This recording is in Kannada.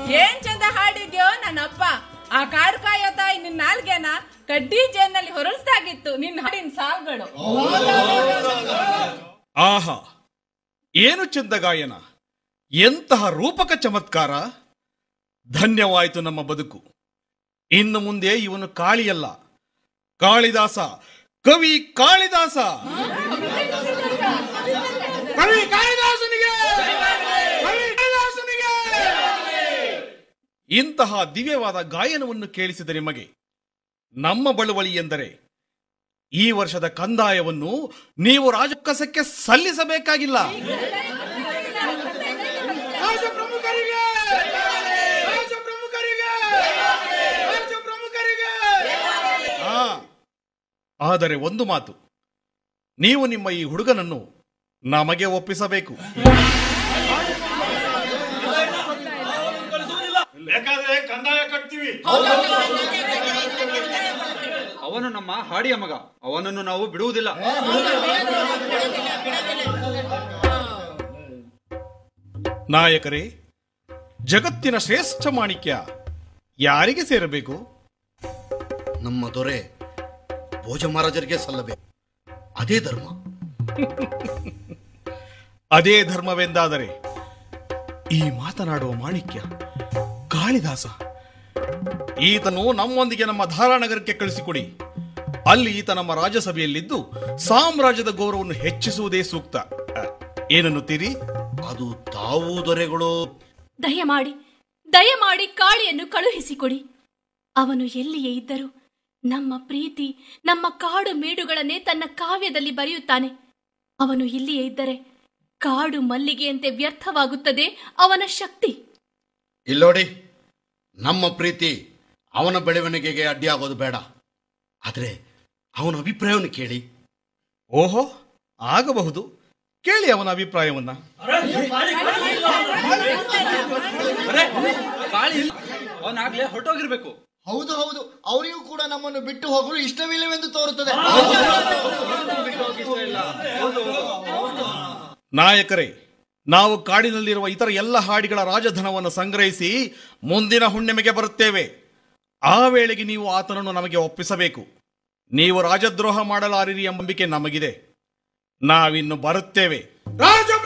ಏನ್ ಚಂದ ಹಾಡಿದ್ಯೋ ನನ್ನಪ್ಪ ಆ ಕಾಡು ಕಾಯೋ ತಾಯಿ ನಿನ್ ನಾಲ್ಗೆನ ಕಡ್ಡಿ ಜೇನಲ್ಲಿ ಹೊರಳಿಸ್ದಾಗಿತ್ತು ನಿನ್ ಹಾಡಿನ ಸಾವುಗಳು ಆಹಾ ಏನು ಚಂದ ಗಾಯನ ಎಂತಹ ರೂಪಕ ಚಮತ್ಕಾರ ಧನ್ಯವಾಯಿತು ನಮ್ಮ ಬದುಕು ಇನ್ನು ಮುಂದೆ ಇವನು ಕಾಳಿಯಲ್ಲ ಕಾಳಿದಾಸ ಕವಿ ಕಾಳಿದಾಸ ಕವಿ ಕಾಳಿದಾಸನಿಗೆ ಕವಿ ಕಾಳಿದಾಸನಿಗೆ ಇಂತಹ ದಿವ್ಯವಾದ ಗಾಯನವನ್ನು ಕೇಳಿಸಿದ ನಿಮಗೆ ನಮ್ಮ ಬಳುವಳಿ ಎಂದರೆ ಈ ವರ್ಷದ ಕಂದಾಯವನ್ನು ನೀವು ರಾಜಕಸಕ್ಕೆ ಸಲ್ಲಿಸಬೇಕಾಗಿಲ್ಲ ರಾಜಪ್ರಮುಖರಿಗೆ! ರಾಜಪ್ರಮುಖರಿಗೆ! ರಾಜಪ್ರಮುಖರಿಗೆ! ಆ, ಆದರೆ ಒಂದು ಮಾತು ನೀವು ನಿಮ್ಮ ಈ ಹುಡುಗನನ್ನು ನಮಗೆ ಒಪ್ಪಿಸಬೇಕು ಬೇಕಾದ್ರೆ ಕಂದಾಯ ಕಟ್ತೀವಿ ಅವನು ನಮ್ಮ ಹಾಡಿಯ ಮಗ ಅವನನ್ನು ನಾವು ಬಿಡುವುದಿಲ್ಲ ನಾಯಕರೇ ಜಗತ್ತಿನ ಶ್ರೇಷ್ಠ ಮಾಣಿಕ್ಯ ಯಾರಿಗೆ ಸೇರಬೇಕು ನಮ್ಮ ದೊರೆ ಭೋಜ ಮಹಾರಾಜರಿಗೆ ಸಲ್ಲಬೇಕು ಅದೇ ಧರ್ಮ ಅದೇ ಧರ್ಮವೆಂದಾದರೆ ಈ ಮಾತನಾಡುವ ಮಾಣಿಕ್ಯ ಕಾಳಿದಾಸ ಈತನು ನಮ್ಮೊಂದಿಗೆ ನಮ್ಮ ಧಾರಾನಗರಕ್ಕೆ ಕಳಿಸಿಕೊಡಿ ಅಲ್ಲಿ ಈತ ನಮ್ಮ ರಾಜ್ಯಸಭೆಯಲ್ಲಿದ್ದು ಸಾಮ್ರಾಜ್ಯದ ಗೌರವವನ್ನು ಹೆಚ್ಚಿಸುವುದೇ ಸೂಕ್ತ ಅ, ಏನನ್ನುತ್ತೀರಿ ಅದು ತಾವು ದೊರೆಗಳು ದಯಮಾಡಿ ದಯಮಾಡಿ ಕಾಳಿಯನ್ನು ಕಳುಹಿಸಿಕೊಡಿ ಅವನು ಎಲ್ಲಿಯೇ ಇದ್ದರೂ ನಮ್ಮ ಪ್ರೀತಿ ನಮ್ಮ ಕಾಡು ಮೇಡುಗಳನ್ನೇ ತನ್ನ ಕಾವ್ಯದಲ್ಲಿ ಬರೆಯುತ್ತಾನೆ ಅವನು ಇಲ್ಲಿಯೇ ಇದ್ದರೆ ಕಾಡು ಮಲ್ಲಿಗೆಯಂತೆ ವ್ಯರ್ಥವಾಗುತ್ತದೆ ಅವನ ಶಕ್ತಿ ಇಲ್ಲೋಡಿ ನಮ್ಮ ಪ್ರೀತಿ ಅವನ ಬೆಳವಣಿಗೆಗೆ ಅಡ್ಡಿಯಾಗೋದು ಬೇಡ ಆದರೆ ಅವನ ಅಭಿಪ್ರಾಯವನ್ನು ಕೇಳಿ ಓಹೋ ಆಗಬಹುದು ಕೇಳಿ ಅವನ ಅಭಿಪ್ರಾಯವನ್ನ ಕಾಳಿ ಅವನಾಗ್ಲೇ ಹೊರಟೋಗಿರ್ಬೇಕು ಹೌದು ಹೌದು ಅವರಿಗೂ ಕೂಡ ನಮ್ಮನ್ನು ಬಿಟ್ಟು ಹೋಗಲು ಇಷ್ಟವಿಲ್ಲವೆಂದು ತೋರುತ್ತದೆ ನಾಯಕರೇ ನಾವು ಕಾಡಿನಲ್ಲಿರುವ ಇತರ ಎಲ್ಲ ಹಾಡಿಗಳ ರಾಜಧನವನ್ನು ಸಂಗ್ರಹಿಸಿ ಮುಂದಿನ ಹುಣ್ಣಿಮೆಗೆ ಬರುತ್ತೇವೆ ಆ ವೇಳೆಗೆ ನೀವು ಆತನನ್ನು ನಮಗೆ ಒಪ್ಪಿಸಬೇಕು ನೀವು ರಾಜದ್ರೋಹ ಮಾಡಲಾರಿರಿ ಎಂಬ ನಂಬಿಕೆ ನಮಗಿದೆ ನಾವಿನ್ನು ಬರುತ್ತೇವೆ ರಾಜ